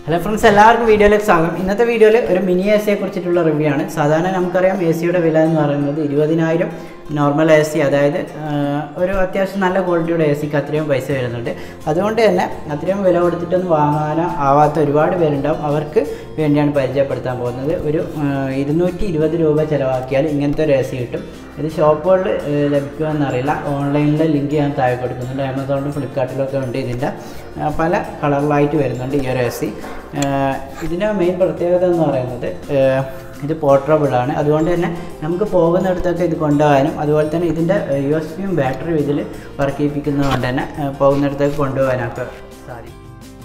hello friends എല്ലാവർക്കും വീഡിയോയിലേക്ക് സ്വാഗതം ഇന്നത്തെ വീഡിയോയിൽ ഒരു മിനി എ സിയെ കുറിച്ചിട്ടുള്ള റിവ്യൂ ആണ് സാധാരണ നമുക്കറിയാം എ സിയുടെ വില എന്ന് പറയുന്നത് ഇരുപതിനായിരം നോർമൽ എ സി അതായത് ആ, ഒരു അത്യാവശ്യം നല്ല ക്വാളിറ്റിയുടെ എ സിക്ക് അത്രയും പൈസ വരുന്നുണ്ട് അതുകൊണ്ട് തന്നെ അത്രയും വില കൊടുത്തിട്ടൊന്നും വാങ്ങാനോ ആവാത്ത ഒരുപാട് പേരുണ്ടാവും അവർക്ക് വേണ്ടിയാണ് പരിചയപ്പെടുത്താൻ പോകുന്നത് ഒരു ഇരുന്നൂറ്റി ഇരുപത് രൂപ ചിലവാക്കിയാൽ ഇങ്ങനത്തെ ഒരു എ സി കിട്ടും ഇത് ഷോപ്പുകളിൽ ലഭിക്കുമെന്നറിയില്ല ഓൺലൈനിലെ ലിങ്ക് ഞാൻ താഴെ കൊടുക്കുന്നുണ്ട് ആമസോണിലും ഫ്ലിപ്കാർട്ടിലൊക്കെ ഉണ്ട് ഇതിൻ്റെ ആ, പല കളറിലായിട്ട് വരുന്നുണ്ട് ഈ ഒരു എ സി ഇതിൻ്റെ മെയിൻ പ്രത്യേകത എന്ന് പറയുന്നത് ആ, ഇത് പോർട്ടബിൾ ആണ് അതുകൊണ്ട് തന്നെ നമുക്ക് പോകുന്നിടത്തൊക്കെ ഇത് കൊണ്ടുപോകാനും അതുപോലെ തന്നെ ഇതിൻ്റെ യു എസ് പിയും ബാറ്ററിയും ഇതിൽ വർക്ക് ചെയ്യിപ്പിക്കുന്നത് കൊണ്ട് തന്നെ ആ, പോകുന്നിടത്തേക്ക് കൊണ്ടുപോകാനൊക്കെ സാധിക്കും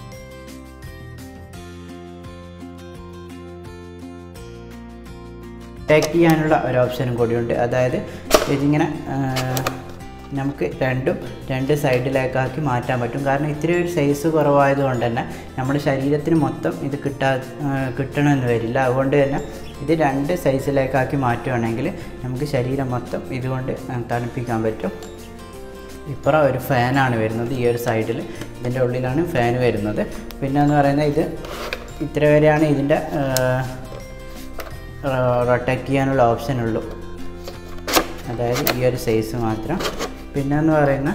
ടേക്ക് ചെയ്യാനുള്ള ഒരു ഓപ്ഷനും കൂടിയുണ്ട് അതായത് ഇതിങ്ങനെ ആ, നമുക്ക് രണ്ടും രണ്ട് സൈഡിലേക്കാക്കി മാറ്റാൻ പറ്റും കാരണം ഇത്തിരി ഒരു സൈസ് കുറവായതുകൊണ്ട് തന്നെ നമ്മുടെ ശരീരത്തിന് മൊത്തം ഇത് കിട്ടാ ആ, കിട്ടണമെന്ന് വരില്ല അതുകൊണ്ട് തന്നെ ഇത് രണ്ട് സൈസിലേക്കാക്കി മാറ്റുകയാണെങ്കിൽ നമുക്ക് ശരീരം മൊത്തം ഇതുകൊണ്ട് ആ, തണുപ്പിക്കാൻ പറ്റും ഇപ്പുറം ഒരു ഫാനാണ് വരുന്നത് ഈ ഒരു സൈഡിൽ ഇതിൻ്റെ ഉള്ളിലാണ് ഫാൻ വരുന്നത് പിന്നെ എന്ന് പറയുന്നത് ഇത് ഇത്ര വരെയാണ് ഇതിൻ്റെ റൊട്ടേറ്റ് ചെയ്യാനുള്ള ഓപ്ഷൻ ഉള്ളൂ അതായത് ഈ ഒരു സൈസ് മാത്രം പിന്നെ എന്ന് പറയുന്ന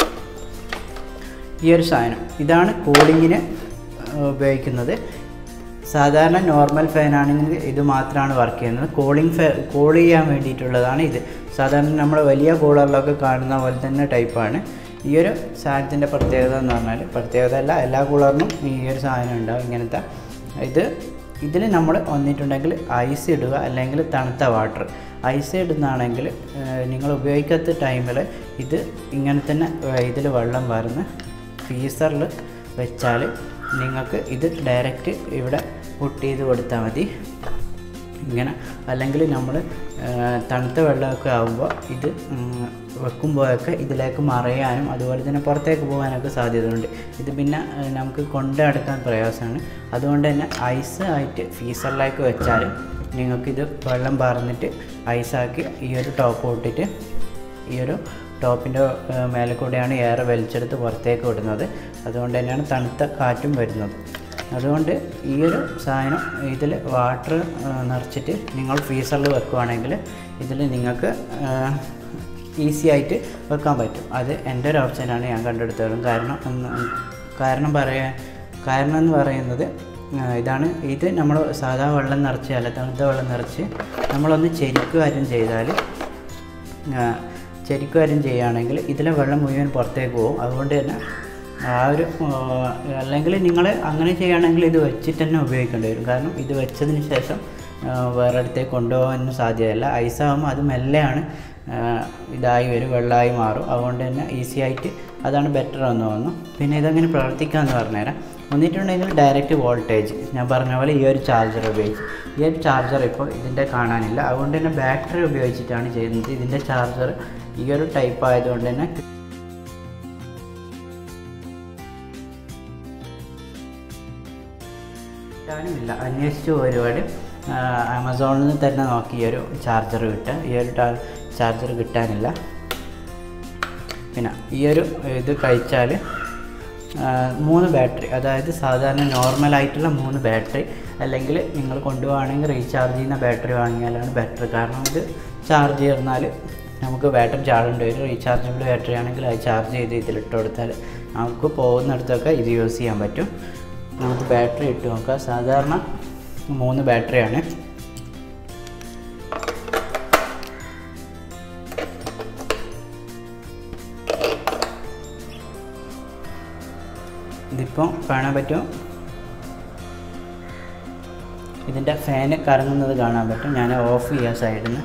ഈ ഒരു സാധനം ഇതാണ് കൂളിങ്ങിന് ഉപയോഗിക്കുന്നത് സാധാരണ നോർമൽ ഫാൻ ആണെങ്കിൽ ഇത് മാത്രമാണ് വർക്ക് ചെയ്യുന്നത് കൂളിംഗ് ഫാ കൂൾ ചെയ്യാൻ വേണ്ടിയിട്ടുള്ളതാണ് ഇത് സാധാരണ നമ്മൾ വലിയ കൂളറിലൊക്കെ കാണുന്ന പോലെ തന്നെ ടൈപ്പാണ് ഈ ഒരു സാധനത്തിൻ്റെ പ്രത്യേകത എന്ന് പറഞ്ഞാൽ പ്രത്യേകത അല്ല എല്ലാ കൂളറിനും ഈ ഒരു സാധനം ഉണ്ടാവും ഇങ്ങനത്തെ ഇത് ഇതിൽ നമ്മൾ വന്നിട്ടുണ്ടെങ്കിൽ ഐസ് ഇടുക അല്ലെങ്കിൽ തണുത്ത വാട്ടർ ഐസ് ഇടുന്നതാണെങ്കിൽ നിങ്ങൾ ഉപയോഗിക്കാത്ത ടൈമിൽ ഇത് ഇങ്ങനെ തന്നെ ഇതിൽ വെള്ളം വരുന്ന ഫീസറിൽ വെച്ചാൽ നിങ്ങൾക്ക് ഇത് ഡയറക്റ്റ് ഇവിടെ പുട്ട് ചെയ്ത് കൊടുത്താൽ മതി ഇങ്ങനെ അല്ലെങ്കിൽ നമ്മൾ തണുത്ത വെള്ളമൊക്കെ ആകുമ്പോൾ ഇത് ഉം, വെക്കുമ്പോഴൊക്കെ ഇതിലേക്ക് മറയാനും അതുപോലെ തന്നെ പുറത്തേക്ക് പോകാനൊക്കെ സാധ്യതയുണ്ട് ഇത് പിന്നെ ഏഹ്, നമുക്ക് കൊണ്ട് നടക്കാൻ പ്രയാസമാണ് അതുകൊണ്ട് തന്നെ ഐസ് ആയിട്ട് ഫീസറിലേക്ക് വെച്ചാൽ നിങ്ങൾക്കിത് വെള്ളം പറന്നിട്ട് ഐസാക്കി ഈ ഒരു ടോപ്പ് ഇട്ടിട്ട് ഈ ഒരു ടോപ്പിൻ്റെ മേലെ കൂടെയാണ് എയർ വലിച്ചെടുത്ത് പുറത്തേക്ക് വിടുന്നത് അതുകൊണ്ട് തന്നെയാണ് തണുത്ത കാറ്റും വരുന്നത് അതുകൊണ്ട് ഈ ഒരു സാധനം ഇതിൽ വാട്ടർ നിറച്ചിട്ട് നിങ്ങൾ ഫ്രീസറിൽ വെക്കുവാണെങ്കിൽ ഇതിൽ നിങ്ങൾക്ക് ഈസി ആയിട്ട് വെക്കാൻ പറ്റും അത് എൻ്റെ ഒരു ഓപ്ഷനാണ് ഞാൻ കണ്ടെടുത്തത് കാരണം ഒന്ന് കാരണം പറയാൻ കാരണം എന്ന് പറയുന്നത് ആ, ഇതാണ് ഇത് നമ്മൾ സാധാ വെള്ളം നിറച്ച് അല്ല തണുത്ത വെള്ളം നിറച്ച് നമ്മളൊന്ന് ചെരിക്കുകാര്യം ചെയ്താൽ ശരിക്കും കാര്യം ചെയ്യുകയാണെങ്കിൽ ഇതിലെ വെള്ളം മുഴുവൻ പുറത്തേക്ക് പോകും അതുകൊണ്ട് തന്നെ ആ ഒരു ആ, അല്ലെങ്കിൽ നിങ്ങൾ അങ്ങനെ ചെയ്യുകയാണെങ്കിൽ ഇത് വെച്ചിട്ട് തന്നെ ഉപയോഗിക്കേണ്ടി വരും കാരണം ഇത് വെച്ചതിന് ശേഷം ആ, വേറെ അടുത്തേക്ക് കൊണ്ടുപോകാനൊന്നും സാധ്യതയല്ല ഐസാകുമ്പോൾ അത് മെല്ലെയാണ് ആ, ഇതായി വരും വെള്ളമായി മാറും അതുകൊണ്ട് തന്നെ ഈസി ആയിട്ട് അതാണ് ബെറ്റർ എന്ന് തോന്നുന്നു പിന്നെ ഇതെങ്ങനെ പ്രവർത്തിക്കാമെന്ന് പറഞ്ഞുതരാം വന്നിട്ടുണ്ടെങ്കിൽ ഡയറക്റ്റ് വോൾട്ടേജ് ഞാൻ പറഞ്ഞ പോലെ ഈ ഒരു ചാർജർ ഉപയോഗിച്ച് ഈ ഒരു ചാർജർ ഇപ്പോൾ ഇതിൻ്റെ കാണാനില്ല അതുകൊണ്ട് തന്നെ ബാറ്ററി ഉപയോഗിച്ചിട്ടാണ് ചെയ്യുന്നത് ഇതിൻ്റെ ചാർജർ ഈ ഒരു ടൈപ്പ് ആയതുകൊണ്ട് തന്നെ കിട്ടാനുമില്ല അന്വേഷിച്ചു ഒരുപാട് ആമസോണിൽ നിന്ന് തന്നെ നോക്കി ഈ ഒരു ചാർജർ കിട്ടുക ഈ ഒരു ചാർജർ കിട്ടാനില്ല പിന്നെ ഈ ഒരു ഇത് കഴിച്ചാൽ മൂന്ന് ബാറ്ററി അതായത് സാധാരണ നോർമലായിട്ടുള്ള മൂന്ന് ബാറ്ററി അല്ലെങ്കിൽ നിങ്ങൾ കൊണ്ടുപോവുകയാണെങ്കിൽ റീചാർജ് ചെയ്യുന്ന ബാറ്ററി വാങ്ങിയാലാണ് ബെറ്റർ കാരണം ഇത് ചാർജ് ചെയ്താൽ നമുക്ക് ബാറ്ററി ചാടേണ്ടി വരും റീചാർജബിൾ ബാറ്ററി ആണെങ്കിൽ അത് ചാർജ് ചെയ്ത് ഇതിലിട്ട് കൊടുത്താൽ നമുക്ക് പോകുന്നിടത്തൊക്കെ ഇത് യൂസ് ചെയ്യാൻ പറ്റും നമുക്ക് ബാറ്ററി ഇട്ട് നോക്കാം സാധാരണ മൂന്ന് ബാറ്ററിയാണ് ഇതിപ്പോൾ കാണാൻ പറ്റും ഇതിൻ്റെ ഫാന് കറങ്ങുന്നത് കാണാൻ പറ്റും ഞാൻ ഓഫ് ചെയ്യാം സൈഡിൽ നിന്ന്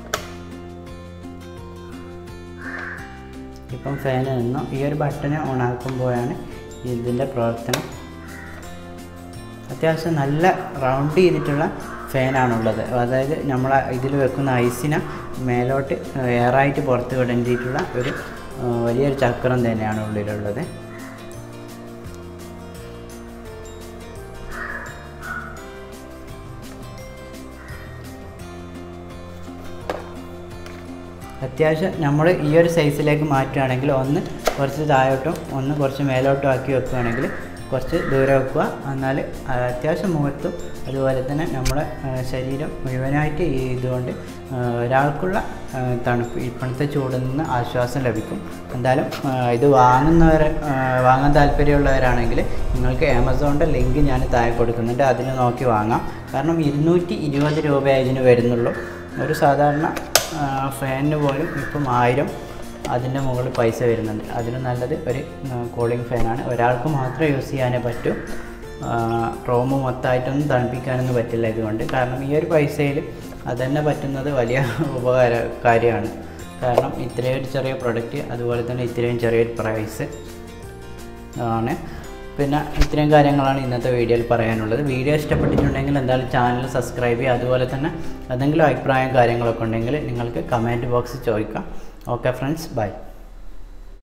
ഇപ്പം ഫാൻ നിന്നു ഈ ഒരു ബട്ടൺ ഓൺ ആക്കുമ്പോഴാണ് ഇതിൻ്റെ പ്രവർത്തനം അത്യാവശ്യം നല്ല റൗണ്ട് ചെയ്തിട്ടുള്ള ഫാനാണുള്ളത് അതായത് നമ്മൾ ഇതിൽ വെക്കുന്ന ഐസിനെ മേലോട്ട് എയറായിട്ട് പുറത്ത് വിടേണ്ടിയിട്ടുള്ള ഒരു ആ, വലിയൊരു ചക്രം തന്നെയാണ് ഉള്ളിലുള്ളത് അത്യാവശ്യം നമ്മൾ ഈ ഒരു സൈസിലേക്ക് മാറ്റുകയാണെങ്കിൽ ഒന്ന് കുറച്ച് താഴോട്ടും ഒന്ന് കുറച്ച് മേലോട്ടും ആക്കി വെക്കുകയാണെങ്കിൽ കുറച്ച് ദൂരെ വെക്കുക എന്നാൽ അത്യാവശ്യം മുഖത്തും അതുപോലെ തന്നെ നമ്മുടെ ആ, ശരീരം മുഴുവനായിട്ട് ഈ ഇതുകൊണ്ട് ആ, ഒരാൾക്കുള്ള ആ, തണുപ്പ് ഇപ്പോഴത്തെ ചൂടിൽ നിന്ന് ആശ്വാസം ലഭിക്കും എന്തായാലും ആ, ഇത് വാങ്ങുന്നവർ ആ, വാങ്ങാൻ താല്പര്യമുള്ളവരാണെങ്കിൽ നിങ്ങൾക്ക് ആമസോണിൻ്റെ ലിങ്ക് ഞാൻ താഴെ കൊടുക്കുന്നുണ്ട് അതിൽ നോക്കി വാങ്ങാം കാരണം ഇരുന്നൂറ്റി ഇരുപത് രൂപയേ ഇതിന് വരുന്നുള്ളൂ ഒരു സാധാരണ ആ, ഫാനിന് പോലും ഇപ്പം ആയിരം അതിൻ്റെ മുകളിൽ പൈസ വരുന്നുണ്ട് അതിന് നല്ലത് ഒരു കൂളിംഗ് ഫാനാണ് ഒരാൾക്ക് മാത്രമേ യൂസ് ചെയ്യാനേ പറ്റൂ റൂം മൊത്തമായിട്ടൊന്നും തണുപ്പിക്കാനൊന്നും പറ്റില്ല ഇതുകൊണ്ട് കാരണം ഈ ഒരു പൈസയിൽ അതന്നെ പറ്റുന്നത് വലിയ ഉപകാര കാര്യമാണ് കാരണം ഇത്രയും ഒരു ചെറിയ പ്രൊഡക്റ്റ് അതുപോലെ തന്നെ ഇത്രയും ചെറിയൊരു പ്രൈസ് ആണ് പിന്നെ ഇത്രയും കാര്യങ്ങളാണ് ഇന്നത്തെ വീഡിയോയിൽ പറയാനുള്ളത് വീഡിയോ ഇഷ്ടപ്പെട്ടിട്ടുണ്ടെങ്കിൽ എന്തായാലും ചാനൽ സബ്സ്ക്രൈബ് ചെയ്യുക അതുപോലെ തന്നെ എന്തെങ്കിലും അഭിപ്രായം കാര്യങ്ങളൊക്കെ ഉണ്ടെങ്കിൽ നിങ്ങൾക്ക് കമൻറ്റ് ബോക്സിൽ ചോദിക്കാം ഓക്കെ ഫ്രണ്ട്സ് ബൈ